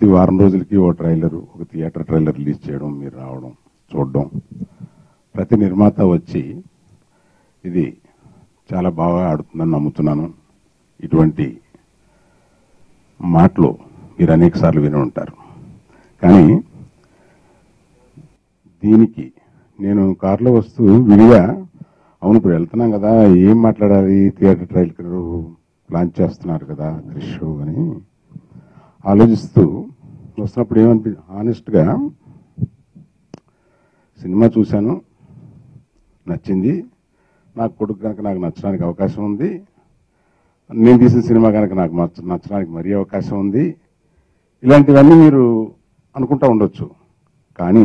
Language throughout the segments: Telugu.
వారం రోజులకి ఓ ట్రైలర్ ఒక థియేటర్ ట్రైలర్ రిలీజ్ చేయడం మీరు రావడం చూడడం ప్రతి నిర్మాత వచ్చి ఇది చాలా బాగా ఆడుతుందని నమ్ముతున్నాను ఇటువంటి మాటలు మీరు అనేక సార్లు విని ఉంటారు కానీ దీనికి నేను కారులో వస్తూ విడిగా అవును ఇప్పుడు వెళ్తున్నాం కదా ఏం మాట్లాడాలి థియేటర్ ట్రైలర్ లాంచ్ చేస్తున్నారు కదా క్రిష్ అని ఆలోచిస్తూ వస్తున్నప్పుడు ఏమనిపి ఆనెస్ట్గా సినిమా చూశాను నచ్చింది నాకు కొడుకు కనుక నాకు నచ్చడానికి అవకాశం ఉంది నేను తీసిన సినిమా కనుక నాకు నచ్చ- నచ్చడానికి మరీ అవకాశం ఉంది ఇలాంటివన్నీ మీరు అనుకుంటా ఉండొచ్చు కానీ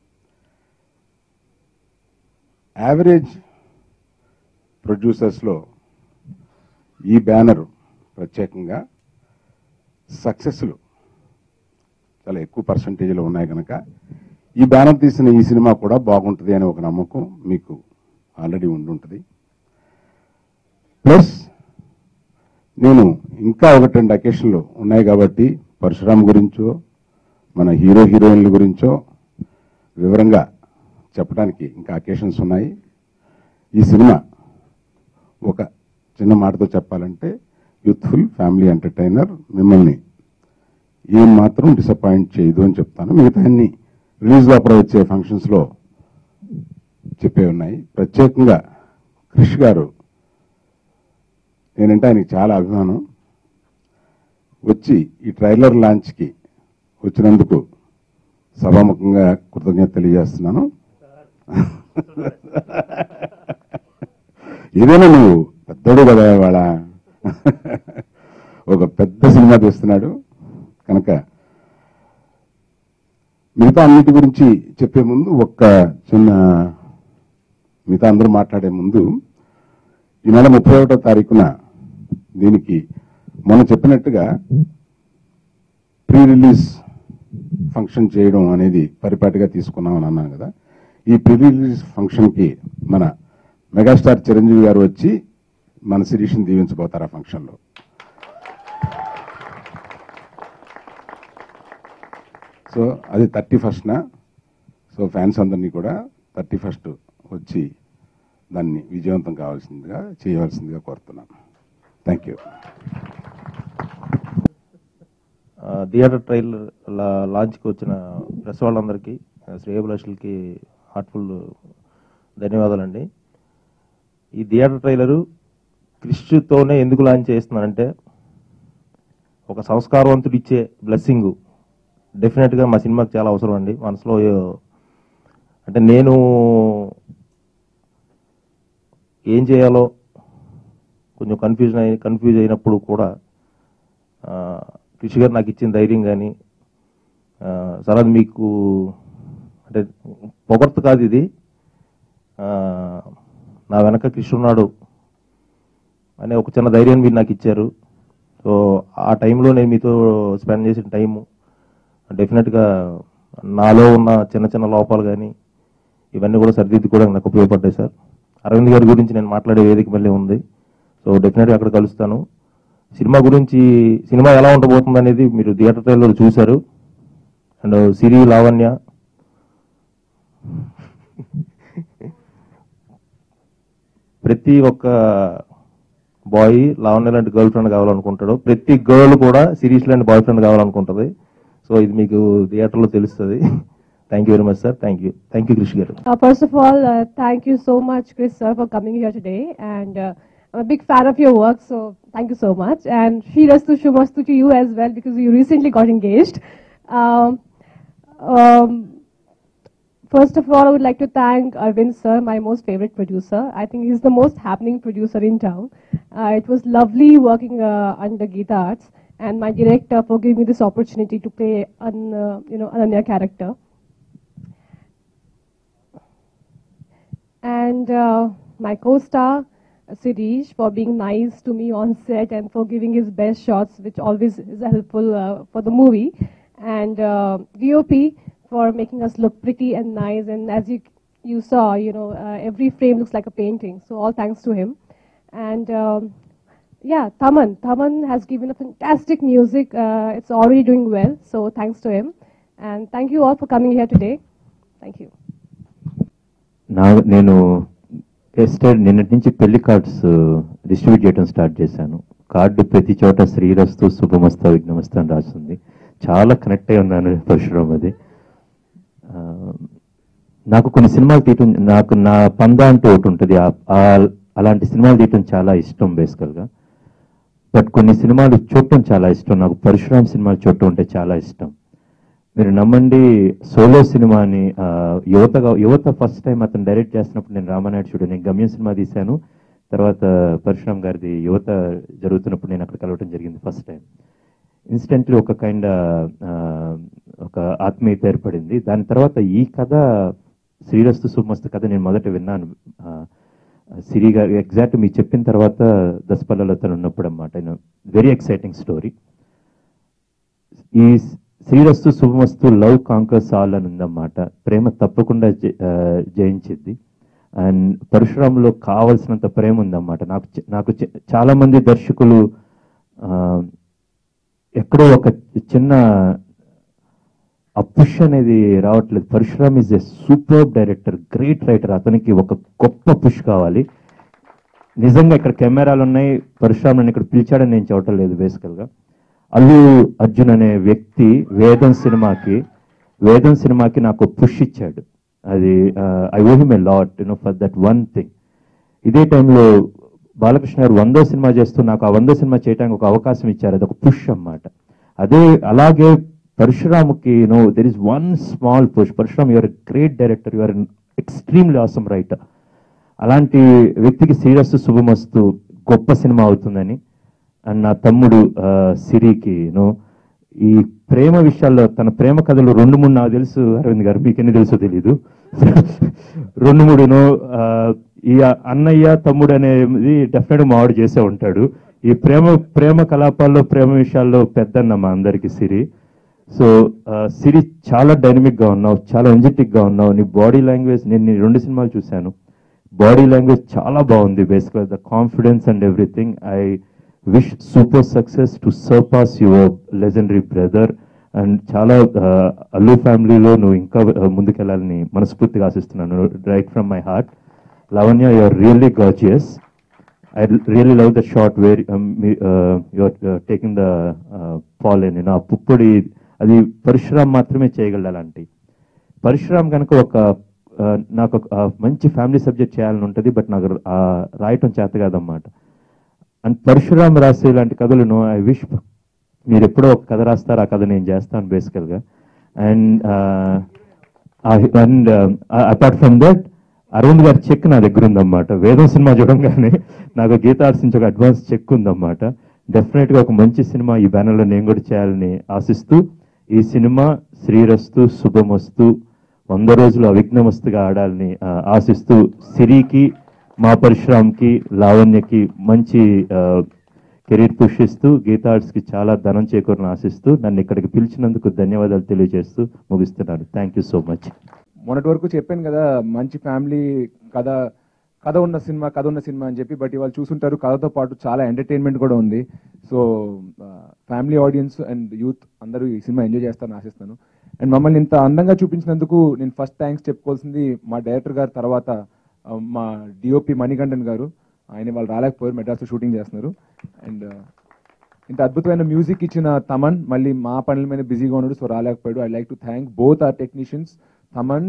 యావరేజ్ ప్రొడ్యూసర్స్లో ఈ బ్యానర్ ప్రత్యేకంగా సక్సెస్లు చాలా ఎక్కువ పర్సంటేజ్లో ఉన్నాయి కనుక ఈ బ్యానర్ తీసిన ఈ సినిమా కూడా బాగుంటుంది అనే ఒక నమ్మకం మీకు ఆల్రెడీ ఉండుంటుంది ప్లస్ నేను ఇంకా ఒకటి రెండు అకేషన్లు ఉన్నాయి కాబట్టి పరశురామ్ గురించో మన హీరో హీరోయిన్ల గురించో వివరంగా చెప్పడానికి ఇంకా అకేషన్స్ ఉన్నాయి ఈ సినిమా ఒక చిన్న మాటతో చెప్పాలంటే యూత్ఫుల్ ఫ్యామిలీ ఎంటర్టైనర్ మిమ్మల్ని ఏం మాత్రం డిసప్పాయింట్ చేయదు అని చెప్తాను మిగతా అన్ని రిలీజ్ లోపల వచ్చే ఫంక్షన్స్ లో చెప్పే ఉన్నాయి ప్రత్యేకంగా క్రిష్ గారు నేనంటే ఆయనకి చాలా అభిమానం వచ్చి ఈ ట్రైలర్ లాంచ్ కి వచ్చినందుకు సభాముఖంగా కృతజ్ఞత తెలియజేస్తున్నాను ఏదైనా నువ్వు పెద్దోడు కదా వాళ్ళ ఒక పెద్ద సినిమా తీస్తున్నాడు కనుక మిగతా అన్నిటి గురించి చెప్పే ముందు ఒక్క చిన్న మిగతా అందరూ మాట్లాడే ముందు ఈ నెల ముప్పై ఒకటో తారీఖున దీనికి మొన్న చెప్పినట్టుగా ప్రీ రిలీజ్ ఫంక్షన్ చేయడం అనేది పరిపాటిగా తీసుకున్నామని అన్నాను కదా ఈ ప్రీ రిలీజ్ ఫంక్షన్ కి మన మెగాస్టార్ చిరంజీవి గారు వచ్చి మన శిరీష్ని దీవించబోతారు ఆ ఫంక్షన్ లో సో అది థర్టీ ఫస్ట్న సో ఫ్యాన్స్ అందరినీ కూడా థర్టీ ఫస్ట్ వచ్చి దాన్ని విజయవంతం కావాల్సిందిగా చేయవలసిందిగా కోరుతున్నాను థ్యాంక్ యూ ఆ, థియేటర్ ట్రైలర్ లా- లాంచ్కి వచ్చిన ప్రెస్ వాళ్ళందరికీ ఆ, శ్రేయభిలాషులకి హార్ట్ఫుల్ ధన్యవాదాలండి ఈ థియేటర్ ట్రైలరు క్రిష్తోనే ఎందుకు లాంచ్ చేస్తున్నానంటే ఒక సంస్కారవంతుడు ఇచ్చే బ్లెస్సింగ్ డెఫినెట్గా మా సినిమాకి చాలా అవసరం అండి మనసులో ఏ- అంటే నేను ఏం చేయాలో కొంచెం కన్ఫ్యూజన్ అయి కన్ఫ్యూజ్ అయినప్పుడు కూడా ఆ, కృషి గారు నాకు ఇచ్చిన ధైర్యం కానీ సార్ అది మీకు అంటే పొగర్తు కాదు ఇది ఆ, నా వెనక కృషి ఉన్నాడు అనే ఒక చిన్న ధైర్యం మీరు నాకు ఇచ్చారు సో ఆ టైంలో నేను మీతో స్పెండ్ చేసిన టైము డెఫినెట్గా నాలో ఉన్న చిన్న చిన్న లోపాలు కానీ ఇవన్నీ కూడా సరిదిద్దుకోవడానికి నాకు ఉపయోగపడ్డాయి సార్ అరవింద్ గారి గురించి నేను మాట్లాడే వేదిక మళ్ళీ ఉంది సో డెఫినెట్గా అక్కడ కలుస్తాను సినిమా గురించి సినిమా ఎలా ఉండబోతుంది అనేది మీరు థియేటర్ ట్రైలర్ చూశారు అండ్ సిరి లావణ్య ప్రతి ఒక్క బాయ్ లావణ్య లాంటి గర్ల్ ఫ్రెండ్ కావాలనుకుంటాడు ప్రతి గర్ల్ కూడా సిరీస్ లాంటి బాయ్ ఫ్రెండ్ కావాలనుకుంటది సో ఇది మీకు థియేటర్లో తెలుస్తుంది thank you very much sir thank you thank you Krish గారు Uh, first of all, uh, thank you so much, Chris, sir, for coming here today. And uh, I'm a big fan of your work, so thank you so much. And Shirastu Shumastu to you as well, because you recently got engaged. Um, um, first of all, I would like to thank Arvind, sir, my most favorite producer. I think he's the most happening producer in town. Uh, it was lovely working uh, under Geeta Arts, and my director for giving me this opportunity to play an, uh, you know, Ananya character. and uh, my co-star Sirish for being nice to me on set and for giving his best shots, which always is helpful uh, for the movie, and uh, DOP for making us look pretty and nice. And as you you saw, you know, uh, every frame looks like a painting. So all thanks to him. And um, yeah, Taman. Taman has given a fantastic music. Uh, it's already doing well. So thanks to him. And thank you all for coming here today. Thank you. నా నేను ఎస్టర్డ్ నిన్నటి నుంచి పెళ్లి కార్డ్స్ డిస్ట్రిబ్యూట్ చేయడం స్టార్ట్ చేశాను కార్డు ప్రతి చోట శ్రీరస్తు శుభమస్త విఘ్నమస్త అని రాస్తుంది చాలా కనెక్ట్ అయి ఉన్నాను పరశురామ్ అది ఆ, నాకు కొన్ని సినిమాలు తీయటం నాకు నా పందా అంటూ ఒకటి ఉంటుంది ఆ- ఆ- అలాంటి సినిమాలు తీయటం చాలా ఇష్టం బేసికల్గా బట్ కొన్ని సినిమాలు చూడటం చాలా ఇష్టం నాకు పరశురామ్ సినిమాలు చూడటం అంటే చాలా ఇష్టం మీరు నమ్మండి సోలో సినిమాని ఆ, యువతగా యువత ఫస్ట్ టైం అతను డైరెక్ట్ చేస్తున్నప్పుడు నేను రామానాయుడు చూడు నేను గమ్యం సినిమా తీశాను తర్వాత పరశురామ్ గారిది యువత జరుగుతున్నప్పుడు నేను అక్కడ కలవటం జరిగింది ఫస్ట్ టైం ఇన్స్టెంట్లీ ఒక కైండ్ ఒక ఆత్మీయత ఏర్పడింది దాని తర్వాత ఈ కథ శ్రీరస్తు సుమస్తు కథ నేను మొదట విన్నాను ఆ, సిరి గారు ఎగ్జాక్ట్ మీరు చెప్పిన తర్వాత దశపల్లలో తను ఉన్నప్పుడు అన్నమాట వెరీ ఎక్సైటింగ్ స్టోరీ ఈ శ్రీరస్తు శుభమస్తు లవ్ కాంకర్స్ ఆల్ అని ఉందన్నమాట ప్రేమ తప్పకుండా జ- ఆ, జయించిద్ది అండ్ పరశురాములో కావలసినంత ప్రేమ ఉందన్నమాట నాకు చ- నాకు చ- చాలా మంది దర్శకులు ఆ, ఎక్కడో ఒక చిన్న ఆ పుష్ అనేది రావట్లేదు Parasuram is a super director great writer అతనికి ఒక గొప్ప పుష్ కావాలి నిజంగా ఇక్కడ కెమెరాలు ఉన్నాయి పరశురామ్ నన్ను ఇక్కడ పిలిచాడని నేను చెప్పటం లేదు బేసికల్గా అల్లు అర్జున్ అనే వ్యక్తి వేదం సినిమాకి వేదం సినిమాకి నాకు పుష్ ఇచ్చాడు అది I owe him a lot you know for that one thing ఇదే టైంలో బాలకృష్ణ గారు వందో సినిమా చేస్తూ నాకు ఆ వందో సినిమా చేయడానికి ఒక అవకాశం ఇచ్చారు అది ఒక పుష్ అన్నమాట అదే అలాగే పరశురాముకి no there is one small push Parasuram your great director your extremely awesome writer అలాంటి వ్యక్తికి శ్రీరస్తు శుభమస్తు గొప్ప సినిమా అవుతుందని అండ్ నా తమ్ముడు ఆ, సిరికి నో ఈ ప్రేమ విషయాల్లో తన ప్రేమ కథలు రెండు మూడు నాకు తెలుసు అరవింద్ గారు మీకు ఎన్ని తెలుసో తెలీదు రెండు మూడు నో ఆ, ఈ అన్నయ్య తమ్ముడు అనేది డెఫినెట్ మావాడు చేసే ఉంటాడు ఈ ప్రేమ ప్రేమ కలాపాల్లో ప్రేమ విషయాల్లో పెద్దన్న మా అందరికి సిరి సో ఆ, సిరి చాలా డైనమిక్ గా ఉన్నావు చాలా ఎనర్జెటిక్ గా ఉన్నావు నీ బాడీ లాంగ్వేజ్ నేను నీ రెండు సినిమాలు చూశాను బాడీ లాంగ్వేజ్ చాలా బాగుంది బేసిక్గా the confidence and everything I wish super success to surpass your legendary brother and చాలా ఆ, అల్లు ఫ్యామిలీలో నువ్వు ఇంకా ఆ, ముందుకెళ్ళాలని మనస్ఫూర్తిగా ఆశిస్తున్నాను right from my heart Lavanya you are really gorgeous I really love the shot where um, me- uh, you're uh, taking the uh, pollen, you know, ఆ పుప్పొడి అది పరశురామ్ మాత్రమే చేయగలడు అలాంటి పరశురామ్ కనుక ఒక ఆ, నాకు ఒక, ఆ, మంచి ఫ్యామిలీ సబ్జెక్ట్ చేయాలని ఉంటుంది బట్ నాకు ఆ, రాయటం చేత కాదన్నమాట అండ్ పరశురామ్ రాసే ఇలాంటి కథలను ఐ విష్ మీరు ఎప్పుడో ఒక కథ రాస్తారు ఆ కథ నేను చేస్తాను బేసికల్గా and and apart from that Aravind గారి చెక్ నా దగ్గర ఉందన్నమాట వేదం సినిమా చూడంగానే నాకు గీతార్స్ నుంచి ఒక అడ్వాన్స్ చెక్ ఉందన్నమాట డెఫినెట్ గా ఒక మంచి సినిమా ఈ బ్యానర్ లో నేను కూడా చేయాలని ఆశిస్తూ ఈ సినిమా శ్రీరస్తు శుభమస్తు వంద రోజులు అవిఘ్నమస్తుగా ఆడాలని ఆ, ఆశిస్తూ సిరికి మా పరిశ్రమకి లావణ్యకి మంచి కెరీర్ పుష్ ఇస్తూ గీతా ఆర్ట్స్ కి చాలా ధనం చేకూరని ఆశిస్తూ నన్ను ఇక్కడికి పిలిచినందుకు ధన్యవాదాలు తెలియజేస్తూ ముగిస్తున్నాను థ్యాంక్ యూ సో మచ్ మొన్నటి వరకు చెప్పాను కదా మంచి ఫ్యామిలీ కథ కథ ఉన్న సినిమా కథ ఉన్న సినిమా అని చెప్పి బట్ ఇవాళ చూసుంటారు కథతో పాటు చాలా ఎంటర్టైన్మెంట్ కూడా ఉంది so family audience and youth అందరూ ఈ సినిమా ఎంజాయ్ చేస్తారని ఆశిస్తాను అండ్ మమ్మల్ని ఇంత అందంగా చూపించినందుకు నేను ఫస్ట్ థ్యాంక్స్ చెప్పుకోవాల్సింది మా డైరెక్టర్ గారు తర్వాత ఆ, మా డిఓపి మణికంఠన్ గారు ఆయన వాళ్ళు రాలేకపోయారు మెడ్రాస్లో షూటింగ్ చేస్తున్నారు అండ్ ఇంత అద్భుతమైన మ్యూజిక్ ఇచ్చిన తమన్ మళ్ళీ మా పనుల మీద బిజీగా ఉన్నాడు సో రాలేకపోయాడు I like to thank both our technicians Thaman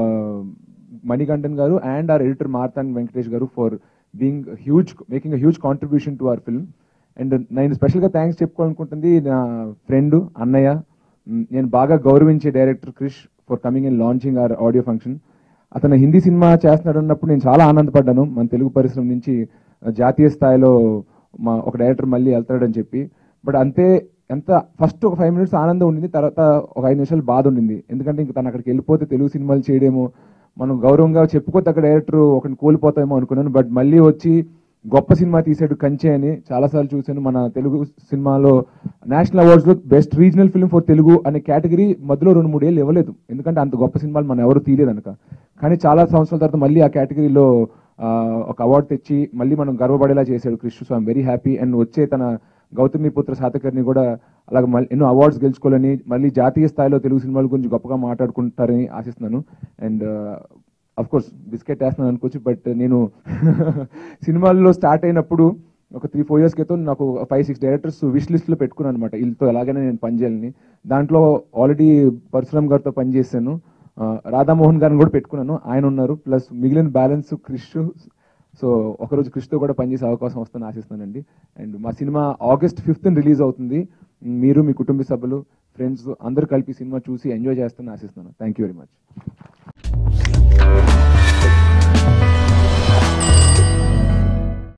Manikanthan గారు and our editor Marthand Venkatesh గారు for being huge making huge contribution to our film and నేను స్పెషల్గా థ్యాంక్స్ చెప్పుకోవాలనుకుంటుంది నా ఫ్రెండ్ అన్నయ్య మ్, నేను బాగా గౌరవించే director Krish for coming in launching our audio function అతను హిందీ సినిమా చేస్తున్నాడు అన్నప్పుడు నేను చాలా ఆనందపడ్డాను మన తెలుగు పరిశ్రమ నుంచి ఆ, జాతీయ స్థాయిలో మా ఒక డైరెక్టర్ మళ్ళీ వెళ్తాడని చెప్పి బట్ అంతే ఎంత ఫస్ట్ ఒక ఫైవ్ మినిట్స్ ఆనందం ఉండింది తర్వాత ఒక ఐదు నిమిషాలు బాధ ఉండింది ఎందుకంటే ఇంక తను అక్కడికి వెళ్ళిపోతే తెలుగు సినిమాలు చేయడేమో మనం గౌరవంగా చెప్పుకోతగ్గ డైరెక్టర్ ఒకరిని కోల్పోతామేమో అనుకున్నాను బట్ మళ్ళీ వచ్చి గొప్ప సినిమా తీసాడు కంచె అని చాలాసార్లు చూశాను మన తెలుగు సినిమాలో నేషనల్ అవార్డ్స్ లో best regional film for Telugu అనే కేటగిరీ మధ్యలో రెండు మూడేళ్ళు ఇవ్వలేదు ఎందుకంటే అంత గొప్ప సినిమాలు మనం ఎవరు తీయలేదు అనక కానీ చాలా సంవత్సరాల తర్వాత మళ్ళీ ఆ కేటగిరీలో ఒక అవార్డు తెచ్చి మళ్ళీ మనం గర్వపడేలా చేశాడు Krish so I'm very happy and వచ్చే తన గౌతమి పుత్ర సాతకర్ని కూడా అలాగే మళ్ళీ ఎన్నో అవార్డ్స్ గెలుచుకోవాలని మళ్ళీ జాతీయ స్థాయిలో తెలుగు సినిమాల గురించి గొప్పగా మాట్లాడుకుంటారని ఆశిస్తున్నాను అండ్ అఫ్ కోర్స్ బిస్కెట్ వేస్తున్నాను అనుకోవచ్చు బట్ నేను సినిమాల్లో స్టార్ట్ అయినప్పుడు ఒక త్రీ ఫోర్ ఇయర్స్ క్రితం నాకు ఫైవ్ సిక్స్ డైరెక్టర్స్ విష్ లిస్ట్లో పెట్టుకున్నాను అనమాట వీళ్ళతో ఎలాగైనా నేను పనిచేయాలని దాంట్లో ఆల్రెడీ పరశురామ్ గారితో పనిచేశాను ఆ, రాధామోహన్ గారిని కూడా పెట్టుకున్నాను ఆయన ఉన్నారు ప్లస్ మిగిలిన బ్యాలెన్స్ క్రిష్ సో ఒకరోజు క్రిష్తో కూడా పనిచేసే అవకాశం వస్తుందని ఆశిస్తున్నానండి అండ్ మా సినిమా ఆగస్ట్ ఫిఫ్త్ రిలీజ్ అవుతుంది మీరు మీ కుటుంబ సభ్యులు ఫ్రెండ్స్ అందరూ కలిపి సినిమా చూసి ఎంజాయ్ చేస్తానని ఆశిస్తున్నాను థ్యాంక్ యూ వెరీ మచ్